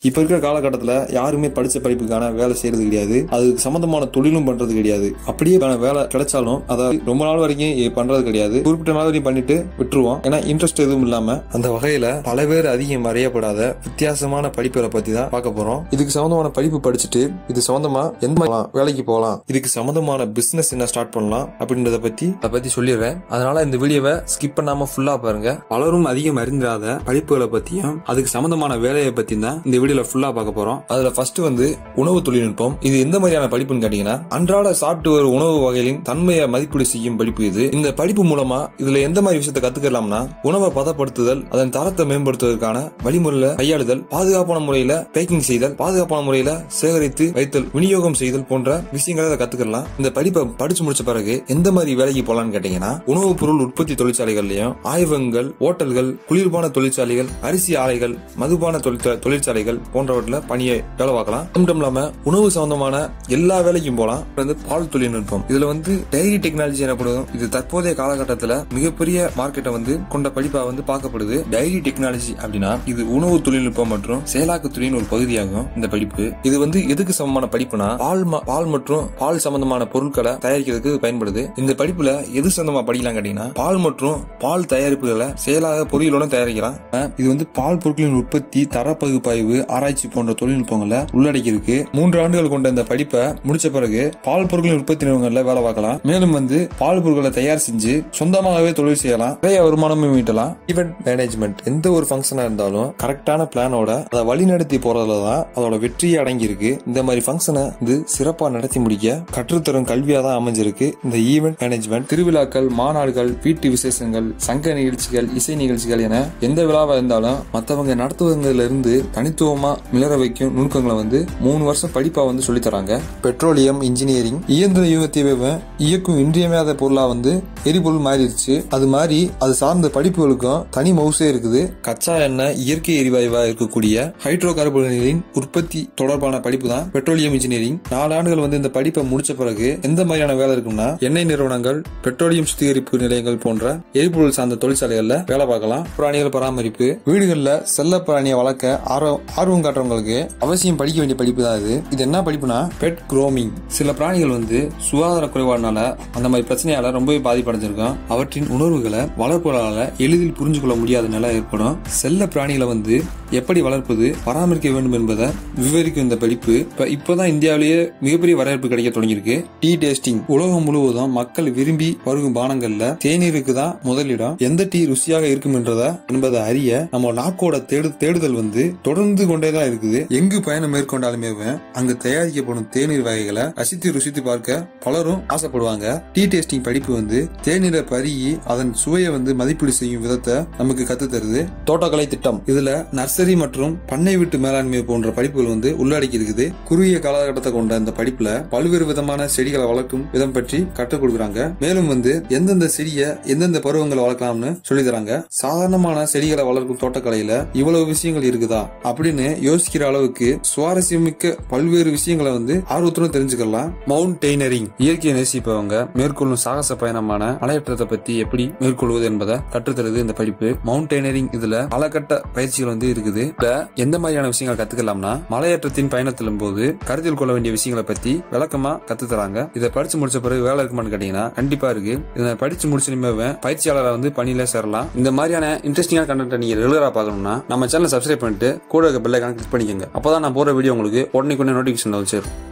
இப்ப இருக்கிற காலகட்டத்துல யாருமே படிச்ச படிப்புக்கான வேலை செய்யறது கிடையாது அதுக்கு சம்பந்தமான தொழிலும் பண்றது கிடையாது அப்படியே வேலை- வேலை கிடைச்சாலும் அதை ரொம்ப நாள் வரைக்கும் இ- பண்றது கிடையாது குறிப்பிட்ட நாள் வரைக்கும் பண்ணிட்டு விட்டுருவோம் ஏன்னா இன்ட்ரெஸ்ட் எதுவும் இல்லாம அந்த வகையில பல பேர் அதிகம் அறியப்படாத வித்தியாசமான படிப்புகளை பத்தி தான் பார்க்க போறோம் இதுக்கு சம்பந்தமான படிப்பு படிச்சுட்டு இது சம்பந்தமா எந்த மாதிரி வேலைக்கு போகலாம் இதுக்கு சம்பந்தமான பிசினஸ் என்ன ஸ்டார்ட் பண்ணலாம் அப்படின்றத பத்தி அதை பத்தி சொல்லிடுறேன் அதனால இந்த வீடியோவை ஸ்கிப் பண்ணாம ஃபுல்லா பாருங்க பலரும் அதிகம் அறிந்திராத படிப்புகளை பத்தியும் அதுக்கு சம்பந்தமான வேலையை பத்தி தான் இந்த வீடியோல ஃபுல்லா பார்க்க போறோம் அதுல ஃபர்ஸ்ட் வந்து உணவு தொழில்நுட்பம் இது எந்த மாதிரியான படிப்புன்னு கேட்டீங்கன்னா அன்றாட சாப்பிட்டு வரும் உணவு வகைகளின் தன்மையை மதிப்பீடு செய்யும் படிப்பு இது இந்த படிப்பு மூலமா இதுல எந்த மாதிரி விஷயத்தை கத்துக்கலாம்னா உணவை பதப்படுத்துதல் அதன் தரத்தை மேம்படுத்துவதற்கான வழிமுறையில கையாளுதல் பாதுகாப்பான முறையில பேக்கிங் செய்தல் பாதுகாப்பான முறையில சேகரித்து வைத்தல் விநியோகம் செய்தல் போன்ற விஷயங்களை அதை கத்துக்கலாம் இந்த படிப்பை படிச்சு முடிச்ச பிறகு எந்த மாதிரி வேலைக்கு போலாம்னு கேட்டீங்கன்னா உணவுப் பொருள் உற்பத்தி தொழிற்சாலைகள்லயும் ஆய்வகங்கள் ஓட்டல்கள் குளிர்பான தொழிற்சாலைகள் அரிசி ஆலைகள் மதுபான தொழிற்சா- தொழிற்சாலைகள் போன்றவற்றில் பணியை வேலை பார்க்கலாம் அது மட்டும் இல்லாம உணவு சம்பந்தமான எல்லா வேலைக்கும் போலாம் அப்புறம் வந்து பால் தொழில்நுட்பம் இதுல வந்து டைரி டெக்னாலஜி எனப்படும் இது தற்போதைய காலகட்டத்துல மிகப்பெரிய மார்க்கெட்டை வந்து கொண்ட படிப்பா வந்து பார்க்கப்படுது டைரி டெக்னாலஜி அப்படின்னா இது உணவு தொழில்நுட்பம் மற்றும் செயலாக்க துறையின் ஒரு பகுதியாகும் இந்த படிப்பு இது வந்து எதுக்கு சமமான படிப்புனா பால் ம- பால் மற்றும் பால் சம்பந்தமான பொருட்களை தயாரிக்கிறதுக்கு இது பயன்படுது இந்த படிப்புல எது சம்பந்தமா படிக்கலாம் கேட்டீங்கன்னா பால் மற்றும் பால் தயாரிப்புகளை செயலாக பொறியியலோட தயாரிக்கலாம் அஹ் இது வந்து பால் பொருட்களின் உற்பத்தி தர பகுப்பாய்வு ஆராய்ச்சி போன்ற தொழில்நுட்பங்களை உள்ளடக்கி இருக்கு மூன்று ஆண்டுகள் கொண்ட இந்த படிப்பை முடிச்ச பிறகு பால் பொருட்களின் உற்பத்தி நிறுவனங்கள்ல வேலை பார்க்கலாம் மேலும் வந்து பால் பொருட்களை தயார் செஞ்சு சொந்தமாகவே தொழில் செய்யலாம் நிறைய வருமானமும் ஈட்டலாம் ஈவென்ட் மேனேஜ்மெண்ட் எந்த ஒரு ஃபங்க்ஷனா இருந்தாலும் கரெக்டான பிளானோட அதை வழிநடத்தி போறதுல தான் அதோட வெற்றியே அடங்கி இருக்கு இந்த மாதிரி ஃபங்க்ஷனை வந்து சிறப்பா நடத்தி முடிக்க கற்றுத்தரும் கல்வியா தான் அமைஞ்சிருக்கு இந்த ஈவென்ட் மேனேஜ்மெண்ட் திருவிழாக்கள் மாநாடுகள் வீட்டு விசேஷங்கள் சங்க நிகழ்ச்சிகள் இசை நிகழ்ச்சிகள் என எந்த விழாவா இருந்தாலும் மத்தவங்க நடத்துவதுல இருந்து தனித்துவமா மிளற வைக்கும் நுணுக்கங்களை வந்து மூணு வருஷம் படிப்பா வந்து சொல்லி தராங்க பெட்ரோலியம் இன்ஜினியரிங் இயந்திர யுகத்தை இயக்கும் இன்றியமையாத பொருளா வந்து எரிபொருள் மாறிடுச்சு அது மாதிரி அது சார்ந்த படிப்புகளுக்கும் தனி மவுசே இருக்குது கச்சா எண்ணெய் இயற்கை எரிவாயுவா இருக்கக்கூடிய ஹைட்ரோ கார்பன்களின் உற்பத்தி தொடர்பான படிப்பு தான் பெட்ரோலியம் இன்ஜினியரிங் நாலு ஆண்டுகள் வந்து இந்த படிப்பை முடிச்ச பிறகு எந்த மாதிரியான வேலை இருக்கும்னா எண்ணெய் நிறுவனங்கள் பெட்ரோலியம் சுத்திகரிப்பு நிலையங்கள் போன்ற எரிபொருள் சார்ந்த தொழிற்சாலைகள்ல வேலை பார்க்கலாம் பிராணிகள் பராமரிப்பு வீடுகள்ல செல்ல பிராணியை வளர்க்க ஆர்வம் ஆர்வம் காட்டுறவங்களுக்கு அவசியம் படிக்க வேண்டிய படிப்பு தான் இது இது என்ன படிப்புனா பெட் குரோமிங் சில பிராணிகள் வந்து சுகாதார குறைபாடுனால அந்த மாதிரி பிரச்சனையால ரொம்பவே பாதிப்படைஞ்சிருக்கும் அவற்றின் உணர்வுகளை வளர்ப்புகளால எளிதில் புரிஞ்சு கொள்ள முடியாத நிலை ஏற்படும் செல்ல பிராணிகளை வந்து எப்படி வளர்ப்பது பராமரிக்க வேண்டும் என்பதை விவரிக்கும் இந்த படிப்பு இப்ப இப்பதான் இந்தியாவிலேயே மிகப்பெரிய வரவேற்பு கிடைக்க தொடங்கியிருக்கு டீ டேஸ்டிங் உலகம் முழுவதும் மக்கள் விரும்பி வருகும் பானங்கள்ல தேநீருக்கு தான் முதலிடம் எந்த டீ ருசியாக இருக்கும் என்றத என்பதை அறிய நம்ம நாக்கோட தேடு தேடுதல் வந்து தொடர்ந்து கொண்டே தான் இருக்குது எங்கு பயணம் மேற்கொண்டாலுமே அங்கு தயாரிக்கப்படும் தேநீர் வகைகளை ரசித்து ருசித்து பார்க்க பலரும் ஆசைப்படுவாங்க டீ டேஸ்டிங் படிப்பு வந்து தேநீரை பருகி அதன் சுவையை வந்து மதிப்பீடு செய்யும் விதத்தை நமக்கு கத்து தருது தோட்டக்கலை திட்டம் இதுல நர்சரி மற்றும் பண்ணை வீட்டு மேலாண்மை போன்ற படிப்புகள் வந்து உள்ளடக்கி இருக்குது குறுகிய காலகட்டத்தை கொண்ட இந்த படிப்புல பல்வேறு விதமான செடிகளை வளர்க்கும் விதம் பற்றி கற்றுக் கொடுக்குறாங்க மேலும் வந்து எந்தெந்த செடியை எந்தெந்த பருவங்களை வளர்க்கலாம்னு சொல்லி தராங்க சாதாரணமான செடிகளை வளர்க்கும் தோட்டக்கலையில இவ்வளவு விஷயங்கள் இருக்குதா அப்படின்னு யோசிக்கிற அளவுக்கு சுவாரஸ்யமிக்க பல்வேறு விஷயங்களை வந்து ஆர்வத்துடன் தெரிஞ்சுக்கலாம் மவுண்டெய்னரிங் இயற்கையை நேசிப்பவங்க மேற்கொள்ளும் சாகச பயணமான மலையேற்றத்தை பத்தி எப்படி மேற்கொள்வது என்பதை கற்றுத்தருது இந்த படிப்பு மவுண்டெய்னரிங் இதுல பல கட்ட பயிற்சிகள் வந்து இருக்குது இதுல எந்த மாதிரியான விஷயங்கள் கத்துக்கலாம்னா மலையேற்றத்தின் பயணத்திலும் போது கருத்தில் கொள்ள வேண்டிய விஷயங்களை பத்தி விளக்கமா கத்து தராங்க இதை படிச்சு முடிச்ச பிறகு வேலை இருக்குமான்னு கேட்டீங்கன்னா கண்டிப்பா இருக்கு இதை படிச்சு முடிச்சுமே பயிற்சியாளரை வந்து பணியில சேரலாம் இந்த மாதிரியான இன்ட்ரெஸ்டிங்கான கண்டென்ட் நீங்க ரெகுலரா பார்க்கணும்னா நம்ம சேனல் சப்ஸ்கிரைப் பண்ணிட்டு கூட இருக்க பெல்லை கிளிக் பண்ணிக்கோங்க அப்பதான் நான் போற வீடியோ உங்களுக்கு உடனே நோட்டிபிகேஷன் வச்சிடும்